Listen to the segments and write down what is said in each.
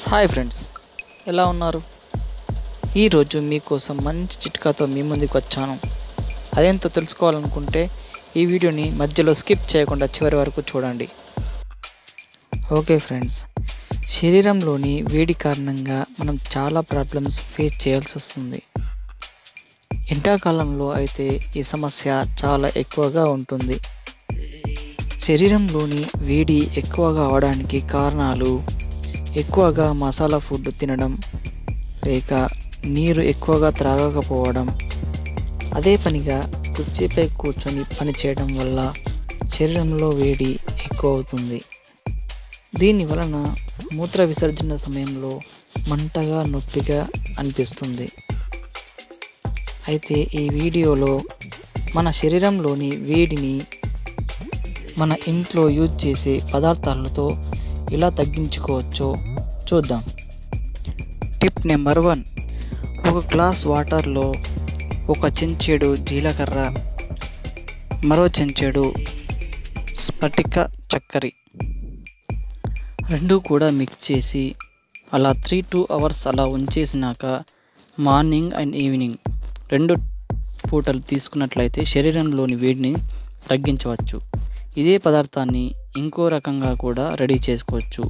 hi friends ఎలా ఉన్నారు ఈరోజు మీకోసం మంచి చిట్కాతో మీ ముందుకు వచ్చాను అదేంతో తెలుసుకోవాలనుకుంటే ఈ వీడియోని మధ్యలో స్కిప్ చేయకుండా చివరి వరకు చూడండి ఓకే ఫ్రెండ్స్ శరీరంలోని వేడి కారణంగా మనం చాలా ప్రాబ్లమ్స్ ఫేస్ చేయాల్సి వస్తుంది ఎండాకాలంలో అయితే ఈ సమస్య చాలా ఎక్కువగా ఉంటుంది శరీరంలోని వేడి ఎక్కువగా అవడానికి కారణాలు ఎక్కువగా మసాలా ఫుడ్ తినడం లేక నీరు ఎక్కువగా త్రాగకపోవడం అదే పనిగా కుర్చీపై కూర్చొని పని చేయడం వల్ల శరీరంలో వేడి ఎక్కువ అవుతుంది దీని వలన మూత్ర విసర్జన సమయంలో మంటగా నొప్పిగా అనిపిస్తుంది అయితే ఈ వీడియోలో మన శరీరంలోని వేడిని మన ఇంట్లో యూజ్ చేసే పదార్థాలతో ఎలా తగ్గించుకోవచ్చో చూద్దాం టిప్ నెంబర్ వన్ ఒక గ్లాస్ వాటర్లో ఒక చెంచాడు జీలకర్ర మరో చెంచాడు స్ఫటిక చక్కెర రెండు కూడా మిక్స్ చేసి అలా త్రీ టూ అవర్స్ అలా ఉంచేసినాక మార్నింగ్ అండ్ ఈవినింగ్ రెండు పూటలు తీసుకున్నట్లయితే శరీరంలోని వేడిని తగ్గించవచ్చు ఇదే పదార్థాన్ని ఇంకో రకంగా కూడా రెడీ చేసుకోవచ్చు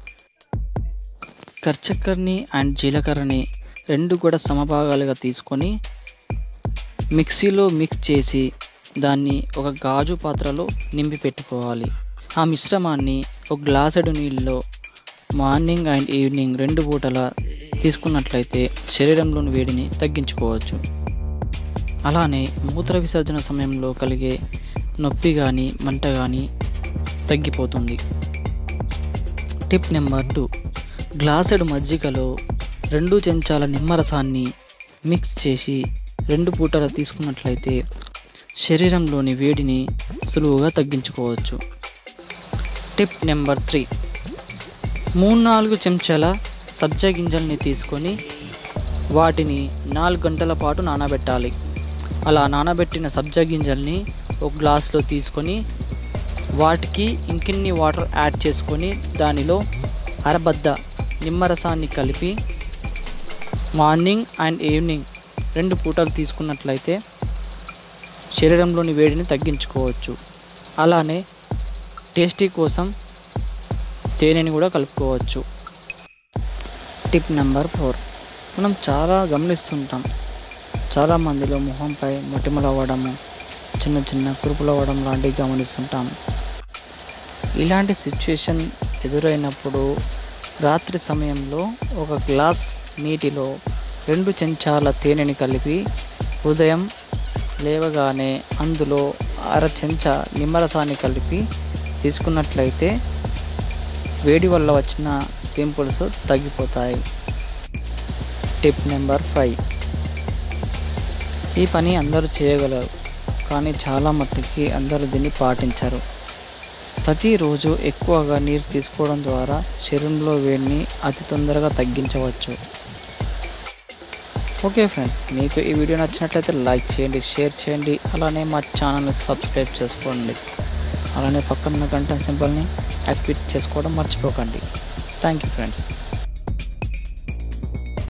కర్చక్కర్ని అండ్ జీలకర్రని రెండు కూడా సమభాగాలుగా తీసుకొని మిక్సీలో మిక్స్ చేసి దాన్ని ఒక గాజు పాత్రలో నింపి పెట్టుకోవాలి ఆ మిశ్రమాన్ని ఒక గ్లాసెడు నీళ్ళలో మార్నింగ్ అండ్ ఈవినింగ్ రెండు పూటల తీసుకున్నట్లయితే శరీరంలోని వేడిని తగ్గించుకోవచ్చు అలానే మూత్ర విసర్జన సమయంలో కలిగే నొప్పి కానీ మంట కానీ తగ్గిపోతుంది టిప్ నెంబర్ టూ గ్లాసెడు మజ్జిగలో రెండు చెంచాల నిమ్మరసాన్ని మిక్స్ చేసి రెండు పూటలు తీసుకున్నట్లయితే శరీరంలోని వేడిని సులువుగా తగ్గించుకోవచ్చు టిప్ నెంబర్ త్రీ మూడు నాలుగు చెంచాల సబ్జా గింజల్ని తీసుకొని వాటిని నాలుగు గంటల పాటు నానబెట్టాలి అలా నానబెట్టిన సబ్జా గింజల్ని ఒక గ్లాస్లో తీసుకొని వాటికి ఇంకిన్ని వాటర్ యాడ్ చేసుకొని దానిలో అరబద్ద నిమ్మరసాన్ని కలిపి మార్నింగ్ అండ్ ఈవినింగ్ రెండు పూటలు తీసుకున్నట్లయితే శరీరంలోని వేడిని తగ్గించుకోవచ్చు అలానే టేస్టీ కోసం తేనెని కూడా కలుపుకోవచ్చు టిప్ నెంబర్ ఫోర్ మనం చాలా గమనిస్తుంటాం చాలా మందిలో మొహంపై మొటిమలు అవ్వడము చిన్న చిన్న కురుపులు అవ్వడం లాంటివి గమనిస్తుంటాం ఇలాంటి సిచ్యుయేషన్ ఎదురైనప్పుడు రాత్రి సమయంలో ఒక గ్లాస్ నీటిలో రెండు చెంచాల తేనెని కలిపి ఉదయం లేవగానే అందులో అర చెంచా నిమ్మరసాన్ని కలిపి తీసుకున్నట్లయితే వేడి వల్ల వచ్చిన పింపుల్స్ తగ్గిపోతాయి టిప్ నెంబర్ ఫైవ్ ఈ పని అందరూ చేయగలరు కానీ చాలా మట్టుకి అందరూ దీన్ని పాటించరు ప్రతిరోజు ఎక్కువగా నీరు తీసుకోవడం ద్వారా శరీరంలో వేడిని అతి తొందరగా తగ్గించవచ్చు ఓకే ఫ్రెండ్స్ మీకు ఈ వీడియో నచ్చినట్లయితే లైక్ చేయండి షేర్ చేయండి అలానే మా ఛానల్ని సబ్స్క్రైబ్ చేసుకోండి అలానే పక్కన గంట సింబల్ని యాక్టివేట్ చేసుకోవడం మర్చిపోకండి థ్యాంక్ యూ ఫ్రెండ్స్